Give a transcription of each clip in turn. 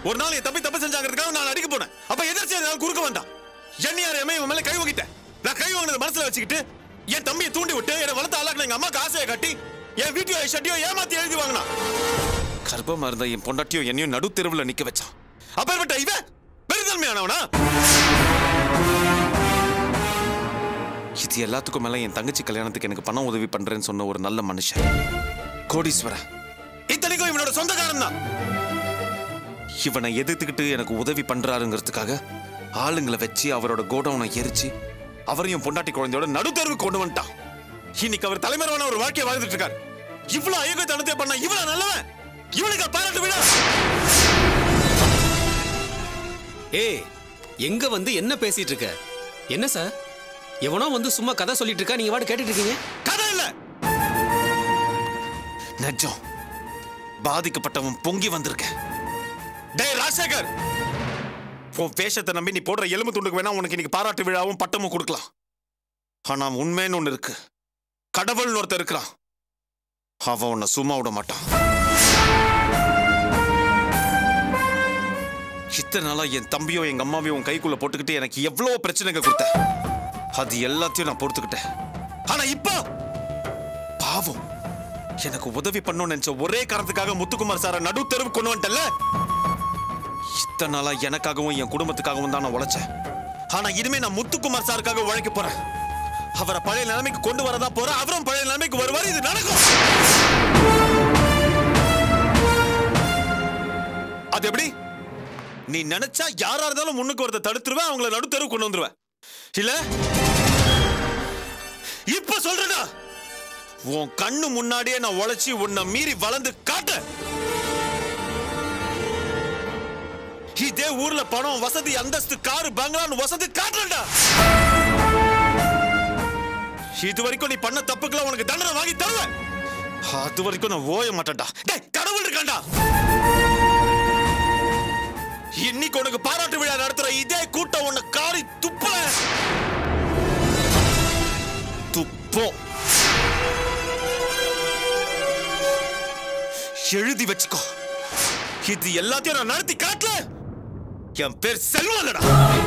ஒரு நாள் என் தம்பி தப்பு செஞ்சாங்கிறதுக்காக நான் அடிக்க போனேன் அப்ப எதிர்த்து என்னால குறுக்க வேண்டாம் எண்ணியார் எம்ஏ இவன் மேல கை வைக்கிட்டேன் நான் கை வாங்கினது மனசுல வச்சுக்கிட்டு என் தம்பியை தூண்டி விட்டு என்னை வளர்த்த ஆளாக்குன எங்க அம்மாக்கு ஆசையை காட்டி என் வீட்டையோ ஷட்டியோ ஏமாத்தி எழுதி வாங்கினான் கர்ப்பமா இருந்த என் பொண்டாட்டியோ என்னையும் நடு தெருவில் நிக்க வச்சான் அப்பேற்பட்ட இவன் பெருந்தன்மையானவனா இது எல்லாத்துக்கும் மேல என் தங்கச்சி கல்யாணத்துக்கு எனக்கு பணம் உதவி பண்றேன்னு சொன்ன ஒரு நல்ல மனுஷன் கோடீஸ்வரன் இத்தனைக்கும் இவனோட சொந்தக்காரன் தான் இவனை எதிர்த்துக்கிட்டு எனக்கு உதவி பண்றாருங்கிறதுக்காக ஆளுங்களை வச்சு அவரோட கோடவுனை எரிச்சு அவரையும் பொண்டாட்டி குழந்தையோட நடுத்தருவு கொண்டு வந்துட்டான் இன்னைக்கு அவர் தலைமறைவான ஒரு வாழ்க்கையை வாழ்ந்துட்டு இருக்காரு இவ்வளவு அயோக்கியத்தனத்தை பண்ண இவ்வளவு நல்லவன் இவனுக்கு பாராட்டு விட ஏய் எங்க வந்து என்ன பேசிட்டு இருக்க என்ன சார் எவனோ வந்து சும்மா கதை சொல்லிட்டு இருக்கா நீங்க வாடு கேட்டுட்டு இருக்கீங்க கதை இல்ல நெஜம் பாதிக்கப்பட்டவன் பொங்கி வந்திருக்க டேய் ராஜசேகர் உன் வேஷத்தை நம்பி நீ போடுற எலும்பு துண்டுக்கு வேணா உனக்கு இன்னைக்கு பாராட்டு விழாவும் பட்டமும் கொடுக்கலாம் ஆனா உண்மைன்னு ஒண்ணு இருக்கு கடவுள்னு ஒருத்தர் இருக்கிறான் அவன் உன்னை சும்மா விட மாட்டான் இத்தனை நாளா என் தம்பியோ எங்க அம்மாவையும் உன் கைக்குள்ள போட்டுக்கிட்டு எனக்கு எவ்வளவு பிரச்சனைங்க கொடுத்த அது எல்லாத்தையும் நான் பொறுத்துக்கிட்டேன் ஆனா இப்போ பாவம் எனக்கு உதவி பண்ணணும்னு நினைச்ச ஒரே காரணத்துக்காக முத்துக்குமார் சாரை நடு தெருவு கொண்டு வந்துட்டல இத்தனை நாளா எனக்காகவும் என் குடும்பத்துக்காகவும் தான் நான் உழைச்சேன் ஆனா இனிமே நான் முத்துக்குமார் சாருக்காக உழைக்க போறேன் அவரை பழைய நிலைமைக்கு கொண்டு வரதா போறேன் அவரும் பழைய நிலைமைக்கு வருவார் இது நடக்கும் அது எப்படி நீ நினைச்சா யாரா இருந்தாலும் முன்னுக்கு வரத தடுத்துருவேன் அவங்கள நடு தெருவு கொண்டு வந்துருவேன் இல்ல இப்ப சொல்றேனா உன் கண்ணு முன்னாடியே நான் உழைச்சி உன்னை மீறி வளர்ந்து காட்ட இதே ஊர்ல பணம் வசதி அந்தஸ்து காரு பங்களான்னு வசதி காட்டுறா இது வரைக்கும் நீ பண்ண தப்புக்கெல்லாம் உனக்கு தண்டனை வாங்கி தருவேன் அது வரைக்கும் நான் ஓய மாட்டேன்டா டேய் கடவுள் இருக்கான்டா இன்னைக்கு உனக்கு பாராட்டு விழா நடத்துற இதே கூட்டம் உன்னை காரி துப்ப துப்போம் எழுதி வச்சுக்கோ இது எல்லாத்தையும் நான் நடத்தி காட்டல என் பேர் செல்வல்லடா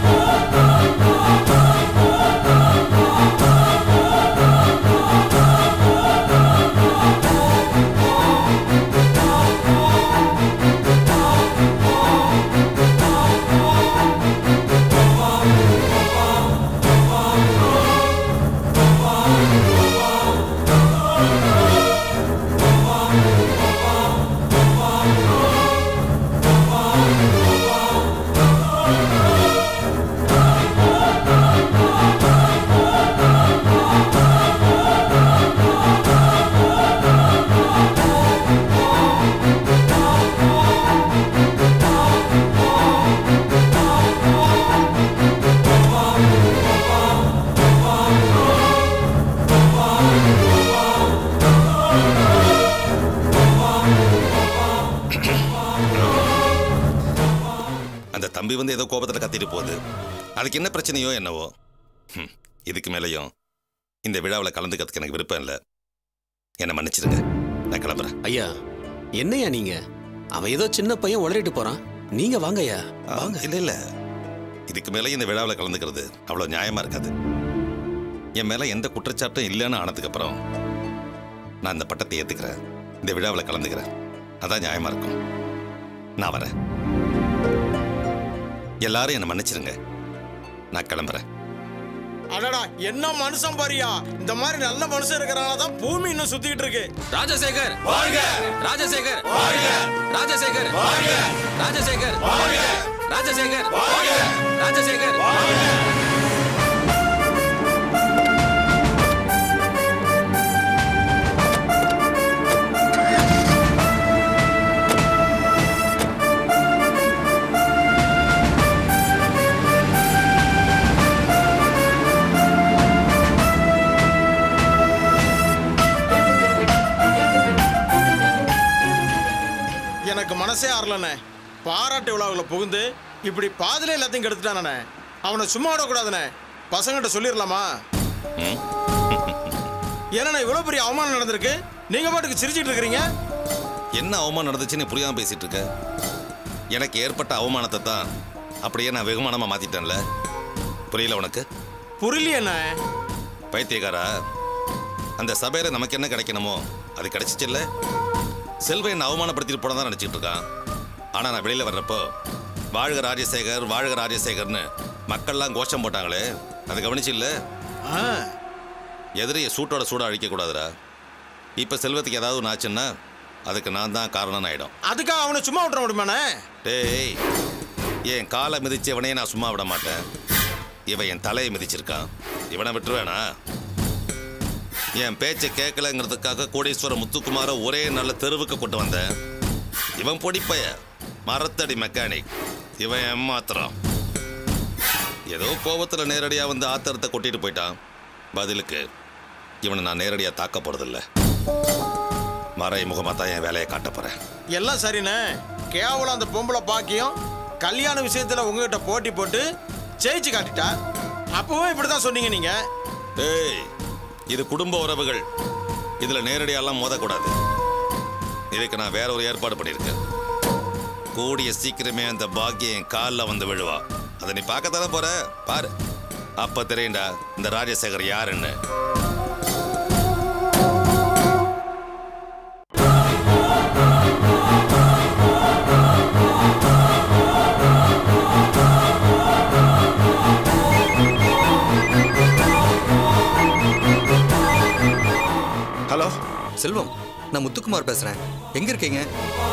அந்த தம்பி வந்து ஏதோ கோபத்தில் கத்திட்டு போகுது அதுக்கு என்ன பிரச்சனையோ என்னவோ ஹம், இதுக்கு மேலேயும் இந்த விழாவில் கலந்துக்கிறதுக்கு எனக்கு விருப்பம் இல்லை என்னை மன்னிச்சிடுங்க நான் கிளம்புறேன் ஐயா என்னையா நீங்க அவன் ஏதோ சின்ன பையன் உளறிட்டு போறான் நீங்க வாங்க ஐயா வாங்க இல்லை இல்லை இதுக்கு மேலே இந்த விழாவில் கலந்துக்கிறது அவ்வளோ நியாயமாக இருக்காது என் மேலே எந்த குற்றச்சாட்டும் இல்லைன்னு ஆனதுக்கப்புறம் நான் இந்த பட்டத்தை ஏற்றுக்கிறேன் இந்த விழாவில் கலந்துக்கிறேன் அதான் நியாயமாக இருக்கும் நான் வரேன் எல்லாரும் என்னை மன்னிச்சிடுங்க நான் கிளம்புறேன் அடடா என்ன மனுஷன் பாரியா இந்த மாதிரி நல்ல மனுஷன் இருக்கிறனால தான் பூமி இன்னும் சுத்திட்டு இருக்கு ராஜசேகர் வாழ்க ராஜசேகர் வாழ்க ராஜசேகர் வாழ்க ராஜசேகர் வாழ்க ராஜசேகர் வாழ்க ராஜசேகர் எனக்கு மனசே ஆறலண்ணே பாராட்டு விழாவில் புகுந்து இப்படி பாதிலே எல்லாத்தையும் கெடுத்துட்டானே அவனை சும்மா விடக்கூடாதுண்ணே பசங்கிட்ட சொல்லிடலாமா ஏன்னா இவ்வளோ பெரிய அவமானம் நடந்திருக்கு நீங்க பாட்டுக்கு சிரிச்சிட்டு இருக்கிறீங்க என்ன அவமானம் நடந்துச்சுன்னு புரியாமல் பேசிட்டு இருக்க எனக்கு ஏற்பட்ட அவமானத்தை தான் அப்படியே நான் வெகுமானமா மாத்திட்டேன்ல புரியல உனக்கு புரியலையண்ணே பைத்தியக்காரா அந்த சபையில நமக்கு என்ன கிடைக்கணுமோ அது கிடைச்சிச்சுல்ல செல்வம் என்ன அவமானப்படுத்திட்டு போனதான் நினைச்சிட்டு இருக்கான் ஆனா நான் வெளியில வர்றப்போ வாழ்க ராஜசேகர் வாழ்க ராஜசேகர்னு மக்கள்லாம் கோஷம் போட்டாங்களே அதை கவனிச்சு இல்ல ஆ எதிரிய சூட்டோட சூட அழிக்க கூடாதுடா இப்ப செல்வத்துக்கு ஏதாவது ஒன்று ஆச்சுன்னா அதுக்கு நான் தான் காரணம் ஆயிடும் அதுக்காக அவனை சும்மா விட்டுற முடியுமாண்ணே டேய் என் காலை மிதிச்சவனே நான் சும்மா விட மாட்டேன் இவன் என் தலையை மிதிச்சிருக்கான் இவனை விட்டுருவேனா என் பேச்சை கேட்கலங்கிறதுக்காக கோடீஸ்வர முத்துக்குமார ஒரே நல்ல தெருவுக்கு கொண்டு வந்தேன் இவன் பொடிப்பைய மரத்தடி மெக்கானிக் இவன் ஏமாத்துறான் ஏதோ கோபத்துல நேரடியா வந்து ஆத்திரத்தை கொட்டிட்டு போயிட்டான் பதிலுக்கு இவனை நான் நேரடியா தாக்க போறதில்ல மறைமுகமா தான் என் வேலையை காட்ட போறேன் எல்லாம் சரிண்ணே கேவலம் அந்த பொம்பளை பாக்கியம் கல்யாண விஷயத்துல உங்ககிட்ட போட்டி போட்டு ஜெயிச்சு காட்டிட்டா அப்பவும் இப்படிதான் சொன்னீங்க நீங்க ஏய் இது குடும்ப உறவுகள் இதுல நேரடியெல்லாம் மோதக்கூடாது இதுக்கு நான் வேற ஒரு ஏற்பாடு பண்ணியிருக்கேன் கூடிய சீக்கிரமே அந்த பாக்கியம் என் காலில் வந்து விழுவா அதை நீ பார்க்கத்தானே போற பாரு அப்ப தெரியும்டா இந்த ராஜசேகர் யாருன்னு ஹலோ செல்வம் நான் முத்துக்குமார் பேசுறேன் எங்க இருக்கீங்க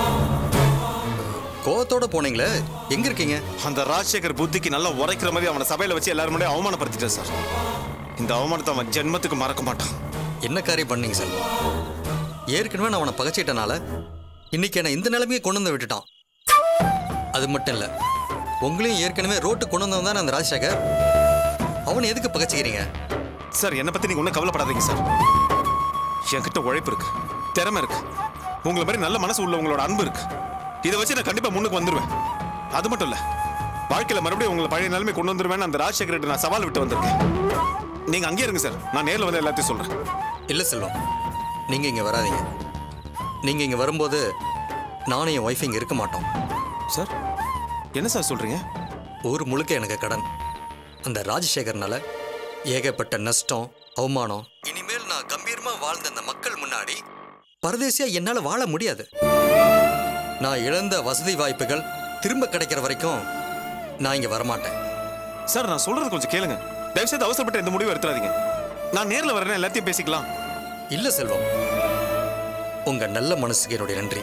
கோவத்தோட போனீங்களே எங்க இருக்கீங்க அந்த ராஜசேகர் புத்திக்கு நல்லா உரைக்கிற மாதிரி அவனை சபையில வச்சு எல்லாரும் முன்னாடி அவமானப்படுத்திட்டேன் சார் இந்த அவமானத்தை அவன் ஜென்மத்துக்கு மறக்க மாட்டான் என்ன காரியம் பண்ணீங்க செல்வம் ஏற்கனவே நான் அவனை பகச்சிட்டனால இன்னைக்கு என்னை இந்த நிலைமையை கொண்டு வந்து விட்டுட்டான் அது மட்டும் இல்ல உங்களையும் ஏற்கனவே ரோட்டுக்கு கொண்டு வந்தவன் தானே அந்த ராஜசேகர் அவனை எதுக்கு பகச்சிக்கிறீங்க சார் என்னை பத்தி நீங்க ஒன்றும் கவலைப்படாதீங்க சார் என்கிட்ட உழைப்பு இருக்கு திறமை இருக்கு உங்களை மாதிரி நல்ல மனசு உள்ள உங்களோட அன்பு இருக்கு இதை வச்சு நான் கண்டிப்பா முன்னுக்கு வந்துருவேன் அது மட்டும் இல்ல வாழ்க்கையில மறுபடியும் உங்களை பழைய நிலைமை கொண்டு வந்துருவேன் அந்த ராஜசேகர்கிட்ட நான் சவால் விட்டு வந்திருக்கேன் நீங்க அங்கேயே இருங்க சார் நான் நேர்ல வந்து எல்லாத்தையும் சொல்றேன் இல்ல செல்வம் நீங்க இங்க வராதீங்க நீங்க இங்க வரும்போது நானும் என் ஒய்ஃப் இங்க இருக்க மாட்டோம் சார் என்ன சார் சொல்றீங்க ஊர் முழுக்க எனக்கு கடன் அந்த ராஜசேகர்னால ஏகப்பட்ட நஷ்டம் அவமானம் இனிமேல் நான் கம்பீரமா வாழ்ந்த அந்த மக்கள் முன்னாடி பரதேசியா என்னால வாழ முடியாது நான் இழந்த வசதி வாய்ப்புகள் திரும்ப கிடைக்கிற வரைக்கும் நான் இங்க வரமாட்டேன் சார் நான் சொல்றது கொஞ்சம் கேளுங்க தயவு செய்து அவசரப்பட்ட எந்த முடிவும் எடுத்துறாதீங்க நான் நேர்ல வரேன் எல்லாத்தையும் பேசிக்கலாம் இல்ல செல்வம் உங்க நல்ல மனசுக்கு என்னுடைய நன்றி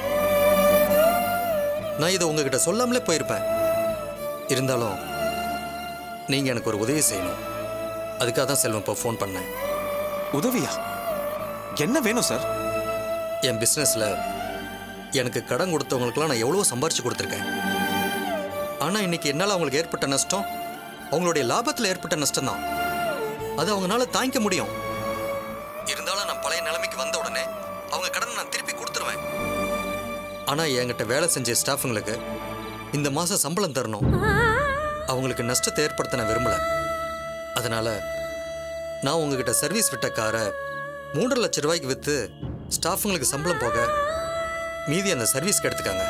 நான் இதை உங்ககிட்ட சொல்லாமலே போயிருப்பேன் இருந்தாலும் நீங்க எனக்கு ஒரு உதவி செய்யணும் அதுக்காக தான் செல்வம் இப்போ ஃபோன் பண்ணேன் உதவியா என்ன வேணும் சார் என் பிஸ்னஸில் எனக்கு கடன் கொடுத்தவங்களுக்குலாம் நான் எவ்வளவோ சம்பாரிச்சு கொடுத்துருக்கேன் ஆனால் இன்னைக்கு என்னால் அவங்களுக்கு ஏற்பட்ட நஷ்டம் அவங்களுடைய லாபத்தில் ஏற்பட்ட நஷ்டம் தான் அது அவங்களால தாங்கிக்க முடியும் இருந்தாலும் நான் பழைய நிலைமைக்கு வந்த உடனே அவங்க கடனை நான் திருப்பி கொடுத்துருவேன் ஆனால் என்கிட்ட வேலை செஞ்ச ஸ்டாஃபுங்களுக்கு இந்த மாதம் சம்பளம் தரணும் அவங்களுக்கு நஷ்டத்தை ஏற்படுத்த நான் விரும்பல அதனால நான் உங்ககிட்ட சர்வீஸ் விட்ட காரை மூன்றரை லட்சம் ரூபாய்க்கு விற்று ஸ்டாஃபுங்களுக்கு சம்பளம் போக மீதி அந்த சர்வீஸ்க்கு எடுத்துக்காங்க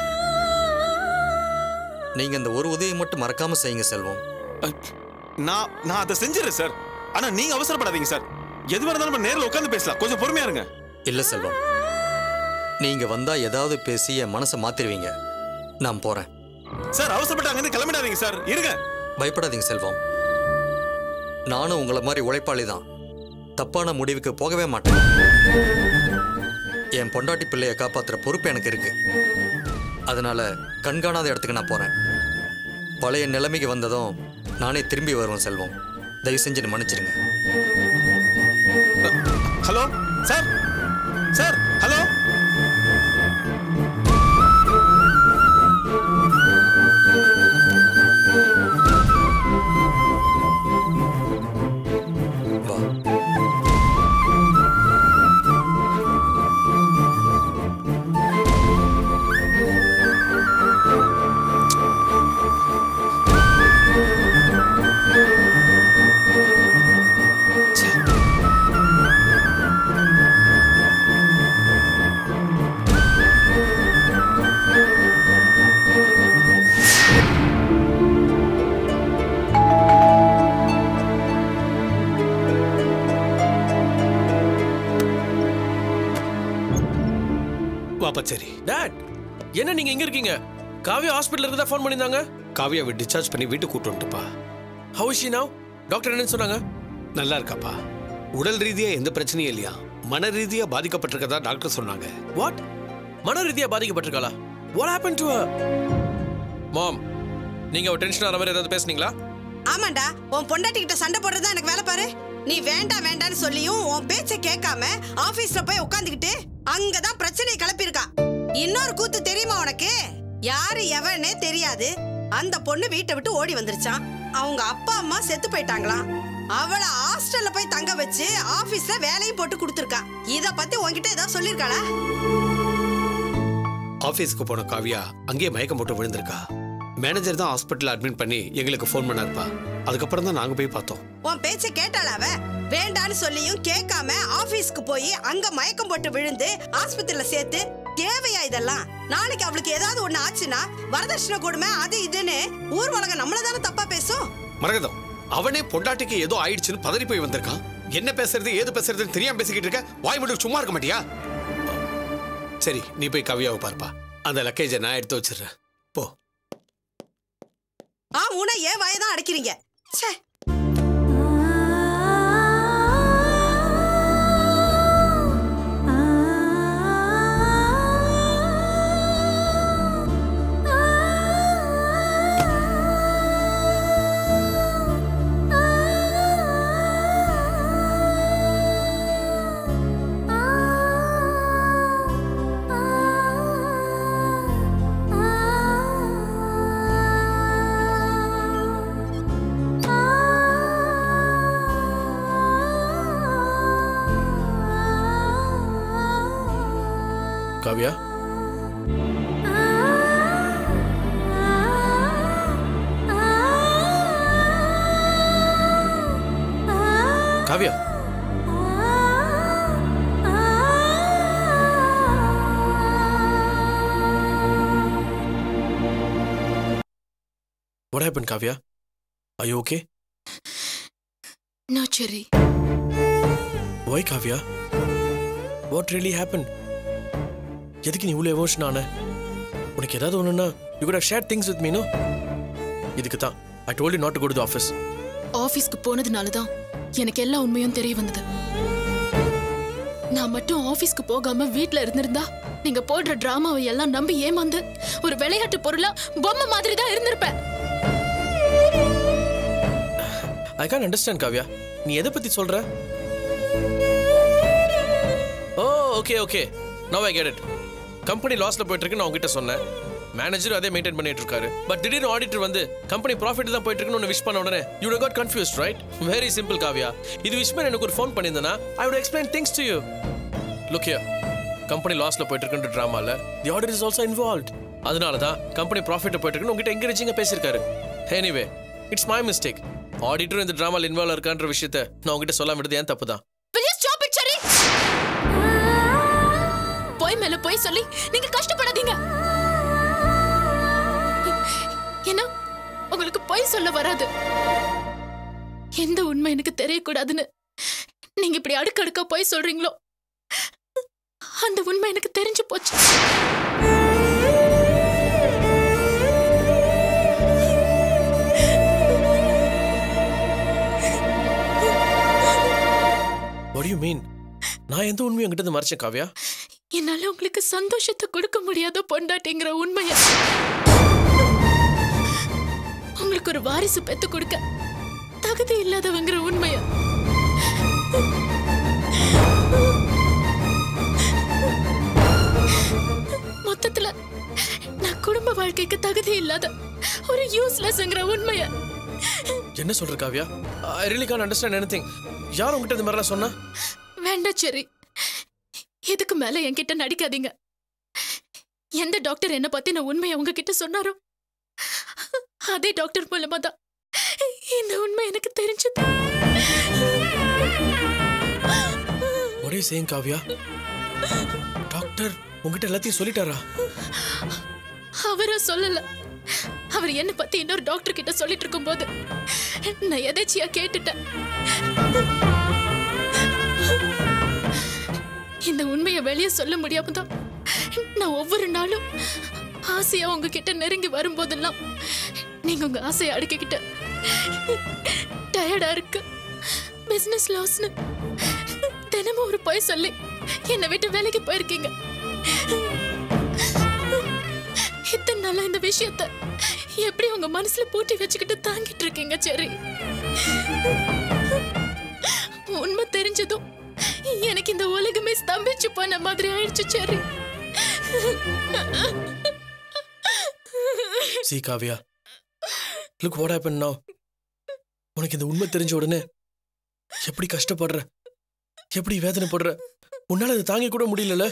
நீங்கள் இந்த ஒரு உதவியை மட்டும் மறக்காம செய்யுங்க செல்வம் அஹ், நான் நான் அதை செஞ்சிடறேன் சார் ஆனா நீங்க அவசரப்படாதீங்க சார் எதுவாக இருந்தாலும் நம்ம நேர்ல உட்காந்து பேசலாம் கொஞ்சம் பொறுமையா இருங்க இல்லை செல்வம் நீங்கள் வந்தால் ஏதாவது பேசி என் மனசை மாற்றிடுவீங்க நான் போகிறேன் சார் அவசரப்பட்டு அங்கிருந்து கிளம்பிடாதீங்க சார் இருங்க பயப்படாதீங்க செல்வம் நானும் உங்களை மாதிரி உழைப்பாளி தான் தப்பான முடிவுக்கு போகவே மாட்டேன் என் பொண்டாட்டி பிள்ளையை காப்பாத்துற பொறுப்பு எனக்கு இருக்கு அதனால கண்காணாத இடத்துக்கு நான் போறேன் பழைய நிலைமைக்கு வந்ததும் நானே திரும்பி வருவேன் செல்வம் தயவு செஞ்சு என்னை மன்னிச்சிடுங்க ஹலோ சார் சார் ஹலோ வா அப்ப சரி டாட் என்ன நீங்க எங்க இருக்கீங்க காவியா ஹாஸ்பிட்டல் இருந்தா ஃபோன் பண்ணியிருந்தாங்க காவியாவை டிஸ்சார்ஜ் பண்ணி வீட்டுக்கு கூட்டு வந்துட்டுப்பா how is she now doctor என்ன சொன்னாங்க நல்லா இருக்காப்பா உடல் ரீதியா எந்த பிரச்சனையும் இல்லையா மன ரீதியா பாதிக்கப்பட்டிருக்கதா டாக்டர் சொன்னாங்க வாட் மன ரீதியா பாதிக்கப்பட்டிருக்காளா what happen to her mom நீங்க ஒரு டென்ஷன் ஆகிற மாதிரி ஏதாவது பேசுனீங்களா ஆமாண்டா உன் பொண்டாட்டி கிட்ட சண்டை போடுறது எனக்கு வேலை பாரு நீ வேண்டாம் வேண்டாம்னு சொல்லியும் உன் பேச்ச கேட்காம ஆபீஸ்ல போய் உட்காந்துக்கிட்டு அங்கதான் பிரச்சனை கிளப்பியிருக்கா இன்னொரு கூத்து தெரியுமா உனக்கு யாரு எவனே தெரியாது அந்த பொண்ணு வீட்டை விட்டு ஓடி வந்துருச்சான் அவங்க அப்பா அம்மா செத்து போயிட்டாங்களாம் அவளை ஹாஸ்டல்ல போய் தங்க வச்சு ஆபீஸ்ல வேலையும் போட்டு கொடுத்துருக்கா இத பத்தி உன்கிட்ட ஏதாவது சொல்லிருக்காளா ஆபீஸ்க்கு போன காவியா அங்கேயே மயக்கம் போட்டு விழுந்திருக்கா மேனேஜர் தான் ஹாஸ்பிட்டல் அட்மிட் பண்ணி எங்களுக்கு ஃபோன் பண்ணாருப்பா அதுக்கப்புறம் தான் நாங்க போய் பார்த்தோம் உன் பேச்ச கேட்டாளா அவ வேண்டான்னு சொல்லியும் கேட்காம ஆபீஸ்க்கு போய் அங்க மயக்கம் போட்டு விழுந்து ஆஸ்பத்திரியில சேர்த்து தேவையா இதெல்லாம் நாளைக்கு அவளுக்கு ஏதாவது ஒண்ணு ஆச்சுன்னா வரதட்சணை கொடுமை அது இதுன்னு ஊர் உலகம் நம்மள தானே தப்பா பேசும் மரகதம் அவனே பொண்டாட்டிக்கு ஏதோ ஆயிடுச்சுன்னு பதறி போய் வந்திருக்கான் என்ன பேசுறது ஏது பேசுறதுன்னு தெரியாம பேசிக்கிட்டு இருக்க வாய் மட்டும் சும்மா இருக்க மாட்டியா சரி நீ போய் கவியாவை பார்ப்பா அந்த லக்கேஜை நான் எடுத்து வச்சிடுறேன் போ ஆ உன ஏன் வாயதான் அடைக்கிறீங்க ச்சே Kavya Kavya What happened, Kavya? Are you okay? No, Cherry. Why, Kavya? What really happened? எதுக்கு நீ இவ்வளோ எமோஷன் ஆன உனக்கு ஏதாவது ஒன்றுனா you could share things with மீனோ இதுக்கு தான் I told you not to go to office ஆபீஸ்க்கு போனதுனால தான் எனக்கு எல்லா உண்மையும் தெரிய வந்தது நான் மட்டும் ஆபீஸ்க்கு போகாம வீட்ல இருந்திருந்தா நீங்க போடுற டிராமாவை எல்லாம் நம்பி ஏமாந்து ஒரு விளையாட்டு பொருளா பொம்மை மாதிரி தான் இருந்திருப்பேன் ஐ கான் அண்டர்ஸ்டாண்ட் காவ்யா நீ எதை பத்தி சொல்ற oh okay okay no I get it company லாஸ்ல போயிட்டு இருக்கு நான் உங்ககிட்ட சொன்னேன் மேனேஜர் அதே மெயின்டைன் பண்ணிட்டு இருக்காரு பட் திடீர்னு ஆடிட்டர் வந்து கம்பெனி ப்ராஃபிட் தான் போயிட்டு இருக்குன்னு விஷ் பண்ண உடனே you got confuse right very simple Kavya இது விஷ் பண்ண எனக்கு ஒரு ஃபோன் பண்ணியிருந்தேனா I would explain things to you look here company லாஸ்ல போயிட்டு இருக்குன்ற ட்ராமால the audit is also involve அதனால தான் கம்பெனி ப்ராஃபிட் போயிட்டு இருக்குன்னு உங்ககிட்ட என்கரேஜிங்க பேசியிருக்காரு எனிவே இட்ஸ் மை மிஸ்டேக் ஆடிட்டரும் இந்த ட்ராமால இன்வால்வ் இருக்கான்ற விஷயத்த நான் உங்ககிட்ட சொல்லாம விடுறது ஏன் தப்பு தான் Will you stop it, Cherry? போய் மேல போய் சொல்லி நீங்க கஷ்டப்படாதீங்க ஏன்னா உங்களுக்கு பொய் சொல்ல வராது எந்த உண்மை எனக்கு தெரியக்கூடாதுன்னு நீங்க இப்படி அடுக்கடுக்கா பொய் சொல்றீங்களோ அந்த உண்மை எனக்கு தெரிஞ்சு போச்சு வாட் யூ மீன் நான் எந்த உண்மையும் உங்ககிட்ட இருந்து மறைச்சேன் காவ்யா என்னால உங்களுக்கு சந்தோஷத்தை கொடுக்க முடியாத பொண்டாட்டிங்கிற உண்மைய உங்களுக்கு ஒரு வாரிசு பெத்து கொடுக்க தகுதி இல்லாதவங்கிற உண்மைய மொத்தத்துல நான் குடும்ப வாழ்க்கைக்கு தகுதி இல்லாத ஒரு யூஸ்லெஸ்ங்கிற உண்மைய என்ன சொல்ற Kavya I really can understand anything யார் உங்ககிட்ட இந்த மாதிரிலாம் சொன்னா வேண்டாம் சரி இதுக்கு மேல என்கிட்ட நடிக்காதீங்க எந்த டாக்டர் என்ன பத்தி நான் உண்மையை உங்ககிட்ட சொன்னாரோ அதே டாக்டர் மூலமா தான் இந்த உண்மை எனக்கு தெரிஞ்சது ஒரே சேம் காவ்யா டாக்டர் உங்ககிட்ட எல்லாத்தையும் சொல்லிட்டாரா அவரா சொல்லல அவர் என்ன பத்தி இன்னொரு டாக்டர் கிட்ட சொல்லிட்டு இருக்கும்போது நான் எதாச்சியா கேட்டுட்டேன் இந்த உண்மையை வெளியே சொல்ல முடியாம தான் நான் ஒவ்வொரு நாளும் ஆசையா உங்ககிட்ட நெருங்கி வரும்போதெல்லாம் நீங்க உங்க ஆசையை அடக்கிக்கிட்ட டயர்டா இருக்கு பிசினஸ் லாஸ்னு தினமும் ஒரு பொய் சொல்லி என்னை விட்டு வேலைக்கு போயிருக்கீங்க இத்தனை நாளா இந்த விஷயத்த எப்படி உங்க மனசுல பூட்டி வச்சுக்கிட்டு தாங்கிட்டு இருக்கீங்க சரி உண்மை தெரிஞ்சதும் எனக்கு இந்த உலகமே ஸ்தம்பிச்சு போன மாதிரி ஆயிடுச்சு சரி see Kavya look what happen now உனக்கு இந்த உண்மை தெரிஞ்ச உடனே எப்படி கஷ்டப்படுற எப்படி வேதனைப்படுற உன்னால அதை தாங்கி கூட முடியலல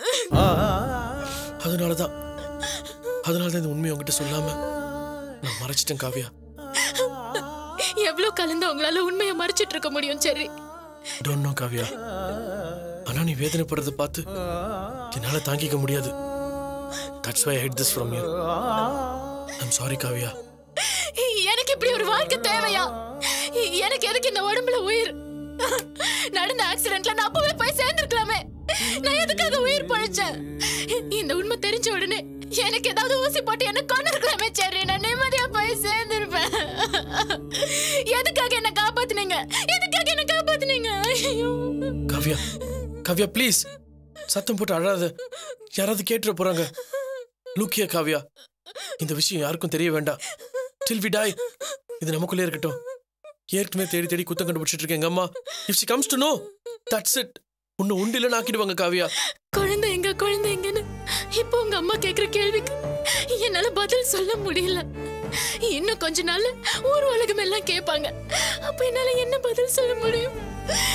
அதனால தான் அதனால தான் இந்த உண்மையை உங்ககிட்ட சொல்லாம நான் மறைச்சிட்டேன் காவியா எவ்வளவு கலந்து உங்களால உண்மையை மறைச்சிட்டு இருக்க முடியும் சரி டோன்ட் நோ காவியா ஆனா நீ வேதனைப்படுறத பார்த்து என்னால தாங்கிக்க முடியாது that's why hid this from you I'm sorry Kavya எனக்கு இப்படி ஒரு வாழ்க்கை தேவையா எனக்கு எதுக்கு இந்த உடம்புல உயிர் நடந்த ஆக்சிடென்ட்ல நான் அப்பவே போய் சேர்ந்திருக்கலாமே நான் எதுக்காக உயிர் பழைச்சேன் இந்த உண்மை தெரிஞ்ச உடனே எனக்கு ஏதாவது ஊசி போட்டு என்ன கொண்டு இருக்கலாமே சரி நான் நிம்மதியா போய் சேர்ந்திருப்பேன் எதுக்காக என்ன காப்பாத்துனீங்க எதுக்காக என்ன காப்பாத்துனீங்க ஐயோ காவியா காவியா ப்ளீஸ் சத்தம் போட்டு அழாத யாராவது கேட்டுற போறாங்க லுக்கியா காவியா இந்த விஷயம் யாருக்கும் தெரிய வேண்டாம் டில் வி டாய் இது நமக்குள்ளே இருக்கட்டும் ஏற்கனவே தேடி தேடி குத்தம் கண்டுபிடிச்சிட்டு இருக்கேன் எங்க அம்மா if she comes to know that's it உன்னை உண்டு இல்லைன்னு ஆக்கிடுவாங்க காவியா குழந்தை எங்க குழந்தை எங்கன்னு இப்போ உங்க அம்மா கேக்குற கேள்விக்கு என்னால பதில் சொல்ல முடியல இன்னும் கொஞ்ச நாள்ல ஊர் உலகம் எல்லாம் கேட்பாங்க அப்ப என்னால என்ன பதில் சொல்ல முடியும்